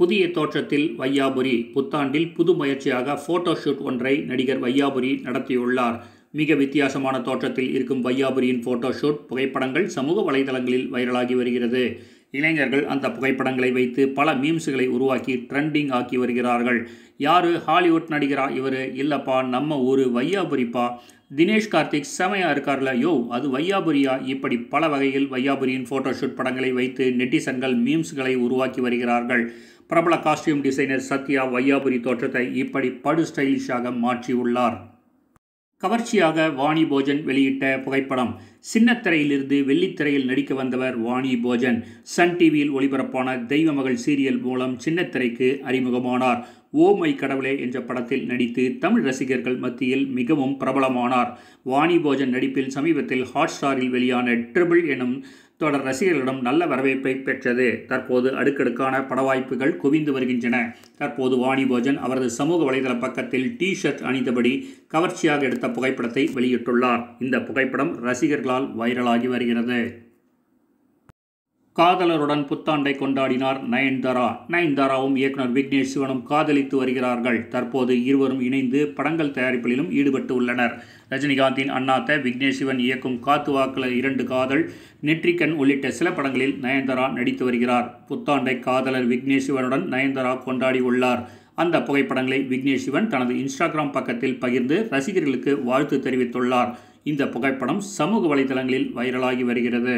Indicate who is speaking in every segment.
Speaker 1: புதிய தோற்றத்தில் வையாபுரி புத்தாண்டில் புது முயற்சியாக போட்டோ ஷூட் ஒன்றை நடிகர் வையாபுரி நடத்தியுள்ளார் மிக வித்தியாசமான தோற்றத்தில் இருக்கும் வையாபுரியின் போட்டோ ஷூட் புகைப்படங்கள் சமூக வலைதளங்களில் வைரலாகி வருகிறது இளைஞர்கள் அந்த புகைப்படங்களை வைத்து பல மீம்ஸுகளை உருவாக்கி ட்ரெண்டிங் ஆக்கி வருகிறார்கள் யாரு ஹாலிவுட் நடிகரா இவர் இல்லைப்பா நம்ம ஊர் வையாபுரிப்பா தினேஷ் கார்த்திக் செமையா இருக்கார்ல யோ அது வையாபுரியா இப்படி பல வகையில் வையாபுரியின் ஃபோட்டோஷூட் படங்களை வைத்து நெட்டிசன்கள் மீம்ஸ்களை உருவாக்கி வருகிறார்கள் பிரபல காஸ்டியூம் டிசைனர் சத்யா வையாபுரி தோற்றத்தை இப்படி படு ஸ்டைலிஷாக மாற்றியுள்ளார் கவர்ச்சியாக வாணி போஜன் வெளியிட்ட புகைப்படம் சின்னத்திரையிலிருந்து வெள்ளித்திரையில் நடிக்க வந்தவர் வாணி போஜன் சன் டிவியில் ஒளிபரப்பான தெய்வ மகள் சீரியல் மூலம் சின்னத்திரைக்கு அறிமுகமானார் ஓ மை கடவுளே என்ற படத்தில் நடித்து தமிழ் ரசிகர்கள் மத்தியில் மிகவும் பிரபலமானார் வாணி போஜன் நடிப்பில் சமீபத்தில் ஹாட் ஸ்டாரில் வெளியான ட்ரிபிள் எனும் தொடர் ரசிகர்களிடம் நல்ல வரவேற்பை பெற்றது தற்போது அடுக்கடுக்கான பட வாய்ப்புகள் குவிந்து வருகின்றன தற்போது வாணி போஜன் அவரது சமூக வலைதள பக்கத்தில் டி ஷர்ட் அணிந்தபடி கவர்ச்சியாக எடுத்த புகைப்படத்தை வெளியிட்டுள்ளார் இந்த புகைப்படம் ரசிகர்களால் வைரலாகி வருகிறது காதலருடன் புத்தாண்டை கொண்டாடினார் நயன்தாரா நயன்தாராவும் இயக்குனர் விக்னேஷ் சிவனும் காதலித்து வருகிறார்கள் தற்போது இருவரும் இணைந்து படங்கள் தயாரிப்பிலும் ஈடுபட்டு உள்ளனர் ரஜினிகாந்தின் அண்ணாத்த விக்னேஷ் சிவன் இயக்கும் காத்து வாக்குல இரண்டு காதல் நெற்றிக்கண் உள்ளிட்ட சில படங்களில் நயன்தாரா நடித்து வருகிறார் புத்தாண்டை காதலர் விக்னேஷ் சிவனுடன் நயன்தாரா கொண்டாடி உள்ளார் அந்த புகைப்படங்களை விக்னேஷ் சிவன் தனது இன்ஸ்டாகிராம் பக்கத்தில் பகிர்ந்து ரசிகர்களுக்கு வாழ்த்து தெரிவித்துள்ளார் இந்த புகைப்படம் சமூக வலைதளங்களில் வைரலாகி வருகிறது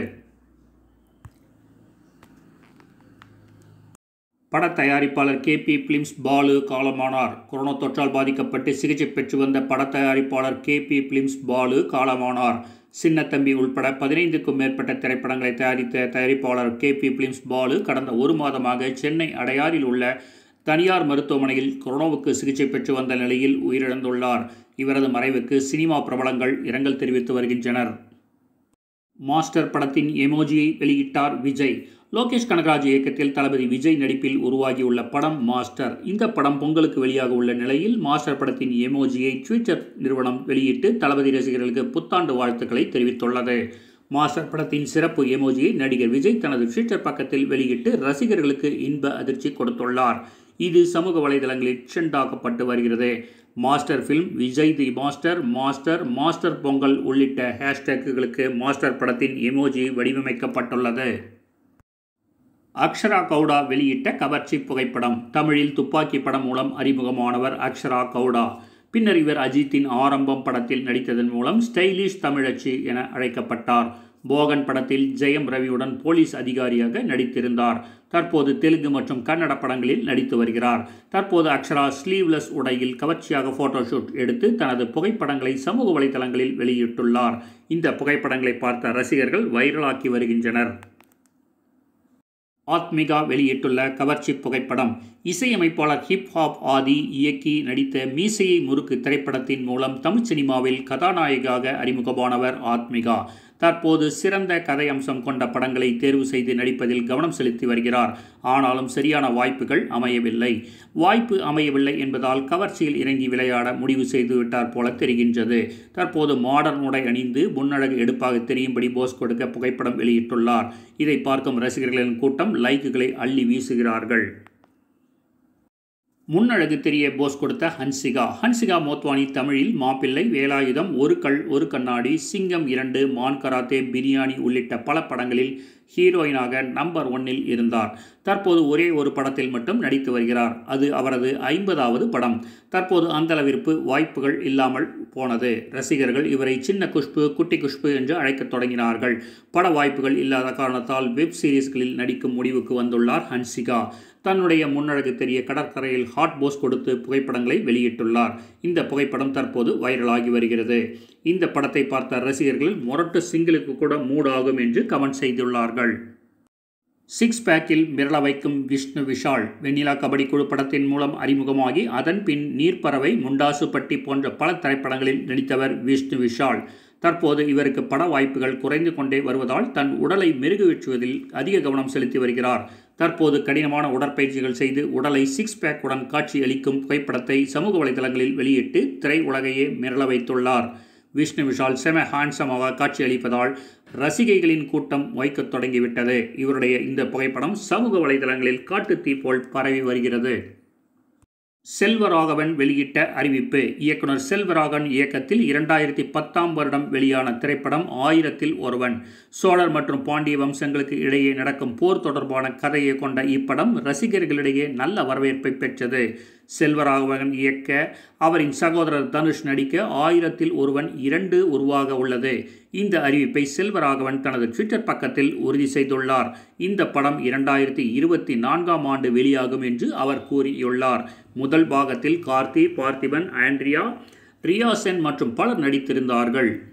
Speaker 1: பட தயாரிப்பாளர் கே பி பிலிம்ஸ் பாலு காலமானார் கொரோனா தொற்றால் பாதிக்கப்பட்டு சிகிச்சை பெற்று வந்த பட தயாரிப்பாளர் கே பி பிலிம்ஸ் பாலு காலமானார் சின்னத்தம்பி உள்பட பதினைந்துக்கும் மேற்பட்ட திரைப்படங்களை தயாரித்த தயாரிப்பாளர் கே பி பிலிம்ஸ் பாலு கடந்த ஒரு மாதமாக சென்னை அடையாறில் உள்ள தனியார் மருத்துவமனையில் கொரோனாவுக்கு சிகிச்சை பெற்று வந்த நிலையில் உயிரிழந்துள்ளார் இவரது மறைவுக்கு சினிமா பிரபலங்கள் இரங்கல் தெரிவித்து வருகின்றனர் மாஸ்டர் படத்தின் எமோஜியை வெளியிட்டார் விஜய் லோகேஷ் கனகராஜ் இயக்கத்தில் தளபதி விஜய் நடிப்பில் உருவாகியுள்ள படம் மாஸ்டர் இந்த படம் பொங்கலுக்கு வெளியாக உள்ள நிலையில் மாஸ்டர் படத்தின் எமோஜியை ட்விட்டர் நிறுவனம் வெளியிட்டு தளபதி ரசிகர்களுக்கு புத்தாண்டு வாழ்த்துக்களை தெரிவித்துள்ளது மாஸ்டர் படத்தின் சிறப்பு எமோஜியை நடிகர் விஜய் தனது ட்விட்டர் பக்கத்தில் வெளியிட்டு ரசிகர்களுக்கு இன்ப அதிர்ச்சி கொடுத்துள்ளார் இது சமூக வலைதளங்களில் ட்ரெண்டாக்கப்பட்டு வருகிறது Master film Vijay the Master Master Master Pongal உள்ளிட்ட ஹேஷ்டேக்குகளுக்கு மாஸ்டர் படத்தின் எமோஜி வடிவமைக்கப்பட்டுள்ளது அக்ஷரா கவுடா வெளியிட்ட கவர்ச்சி புகைப்படம் தமிழில் துப்பாக்கி படம் மூலம் அறிமுகமானவர் அக்ஷரா கவுடா பின்னர் இவர் அஜித்தின் ஆரம்பம் படத்தில் நடித்ததன் மூலம் ஸ்டைலிஷ் தமிழச்சி என அழைக்கப்பட்டார் போகன் படத்தில் ஜெயம் ரவியுடன் போலீஸ் அதிகாரியாக நடித்திருந்தார் தற்போது தெலுங்கு மற்றும் கன்னட படங்களில் நடித்து வருகிறார் தற்போது அக்ஷரா ஸ்லீவ்லெஸ் உடையில் கவர்ச்சியாக போட்டோஷூட் எடுத்து தனது புகைப்படங்களை சமூக வலைதளங்களில் வெளியிட்டுள்ளார் இந்த புகைப்படங்களை பார்த்த ரசிகர்கள் வைரலாக்கி வருகின்றனர் ஆத்மிகா வெளியிட்டுள்ள கவர்ச்சி புகைப்படம் இசையமைப்பாளர் ஹிப்ஹாப் ஆதி இயக்கி நடித்த மீசையை முறுக்கு திரைப்படத்தின் மூலம் தமிழ் சினிமாவில் கதாநாயகியாக அறிமுகமானவர் ஆத்மிகா தற்போது சிறந்த கதை அம்சம் கொண்ட படங்களை தேர்வு செய்து நடிப்பதில் கவனம் செலுத்தி வருகிறார் ஆனாலும் சரியான வாய்ப்புகள் அமையவில்லை வாய்ப்பு அமையவில்லை என்பதால் கவர்ச்சியில் இறங்கி விளையாட முடிவு செய்து விட்டார் போல தெரிகின்றது தற்போது மாடர்ன் உடை அணிந்து முன்னழகு எடுப்பாக தெரியும்படி போஸ் கொடுக்க புகைப்படம் வெளியிட்டுள்ளார் இதை பார்க்கும் ரசிகர்களின் கூட்டம் லைக்குகளை அள்ளி வீசுகிறார்கள் முன்னழகு தெரிய போஸ் கொடுத்த ஹன்சிகா ஹன்சிகா மோத்வானி தமிழில் மாப்பிள்ளை வேலாயுதம் ஒரு கல் ஒரு கண்ணாடி சிங்கம் இரண்டு மான் கராத்தே பிரியாணி உள்ளிட்ட பல படங்களில் ஹீரோயினாக நம்பர் ஒன்னில் இருந்தார் தற்போது ஒரே ஒரு படத்தில் மட்டும் நடித்து வருகிறார் அது அவரது ஐம்பதாவது படம் தற்போது அந்தளவிற்கு வாய்ப்புகள் இல்லாமல் போனது ரசிகர்கள் இவரை சின்ன குஷ்பு குட்டி குஷ்பு என்று அழைக்கத் தொடங்கினார்கள் பட வாய்ப்புகள் இல்லாத காரணத்தால் வெப் சீரிஸ்களில் நடிக்கும் முடிவுக்கு வந்துள்ளார் ஹன்சிகா தன்னுடைய முன்னழகு தெரிய கடற்கரையில் ஹாட் போஸ் கொடுத்து புகைப்படங்களை வெளியிட்டுள்ளார் இந்த புகைப்படம் தற்போது வைரலாகி வருகிறது இந்த படத்தை பார்த்த ரசிகர்கள் முரட்டு சிங்கிளுக்கு கூட மூடாகும் என்று கமெண்ட் செய்துள்ளார்கள் சிக்ஸ் பேக்கில் மிரள வைக்கும் விஷ்ணு விஷால் வெண்ணிலா கபடி குழு படத்தின் மூலம் அறிமுகமாகி அதன் பின் நீர்ப்பறவை முண்டாசுப்பட்டி போன்ற பல திரைப்படங்களில் நடித்தவர் விஷ்ணு விஷால் தற்போது இவருக்கு பட வாய்ப்புகள் குறைந்து கொண்டே வருவதால் தன் உடலை மெருகுவேற்றுவதில் அதிக கவனம் செலுத்தி வருகிறார் தற்போது கடினமான உடற்பயிற்சிகள் செய்து உடலை சிக்ஸ் பேக்குடன் காட்சி அளிக்கும் புகைப்படத்தை சமூக வலைதளங்களில் வெளியிட்டு திரை உலகையே மிரள வைத்துள்ளார் விஷ்ணு விஷால் செம ஹான்சமாக காட்சியளிப்பதால் ரசிகைகளின் கூட்டம் வைக்கத் தொடங்கிவிட்டது இவருடைய இந்த புகைப்படம் சமூக வலைதளங்களில் காட்டுத்தீ போல் பரவி வருகிறது செல்வராகவன் வெளியிட்ட அறிவிப்பு இயக்குனர் செல்வராகவன் இயக்கத்தில் இரண்டாயிரத்தி பத்தாம் வருடம் வெளியான திரைப்படம் ஆயிரத்தில் ஒருவன் சோழர் மற்றும் பாண்டிய வம்சங்களுக்கு இடையே நடக்கும் போர் தொடர்பான கதையை கொண்ட இப்படம் ரசிகர்களிடையே நல்ல வரவேற்பை பெற்றது செல்வராகவன் இயக்க அவரின் சகோதரர் தனுஷ் நடிக்க ஆயிரத்தில் ஒருவன் இரண்டு உருவாக உள்ளது இந்த அறிவிப்பை செல்வராகவன் தனது ட்விட்டர் பக்கத்தில் உறுதி செய்துள்ளார் இந்த படம் இரண்டாயிரத்தி இருபத்தி நான்காம் ஆண்டு வெளியாகும் என்று அவர் கூறியுள்ளார் முதல் பாகத்தில் கார்த்தி பார்த்திபன் ஆண்ட்ரியா ரியா சென் மற்றும் பலர் நடித்திருந்தார்கள்